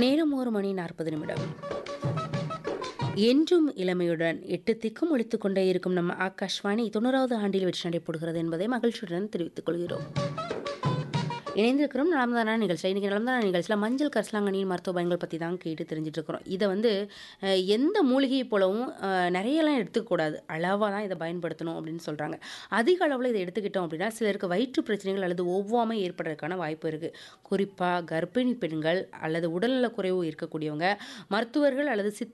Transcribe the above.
நேரம் ஒரு மணி நாற்பது நிமிடம் என்றும் இளமையுடன் எட்டு திக்கும் ஒழித்துக் கொண்டே இருக்கும் நம்ம ஆகாஷ்வாணி தொண்ணூறாவது ஆண்டில் வெற்றி நடைபெறுகிறது என்பதை மகிழ்ச்சியுடன் தெரிவித்துக் கொள்கிறோம் இணைந்திருக்கிறோம் நலம்தானா நிகழ்ச்சி இன்றைக்கி நலம்தானா நிகழ்ச்சியில் மஞ்சள் கரிசலாங்கண்ணியின் மருத்துவ பயன்கள் பற்றி தான் கேட்டு தெரிஞ்சுட்டு இருக்கிறோம் இதை வந்து அஹ், எந்த மூலிகையை போலவும் அஹ், நிறையலாம் எடுத்துக்கக்கூடாது அளவாக தான் இதை பயன்படுத்தணும் அப்படின்னு சொல்கிறாங்க அதிக அளவில் இதை எடுத்துக்கிட்டோம் அப்படின்னா சிலருக்கு வயிற்று பிரச்சனைகள் அல்லது ஒவ்வாமை ஏற்படுறதுக்கான வாய்ப்பு இருக்குது குறிப்பாக கர்ப்பிணி பெண்கள் அல்லது உடல்நலக் குறைவு இருக்கக்கூடியவங்க மருத்துவர்கள் அல்லது சித்த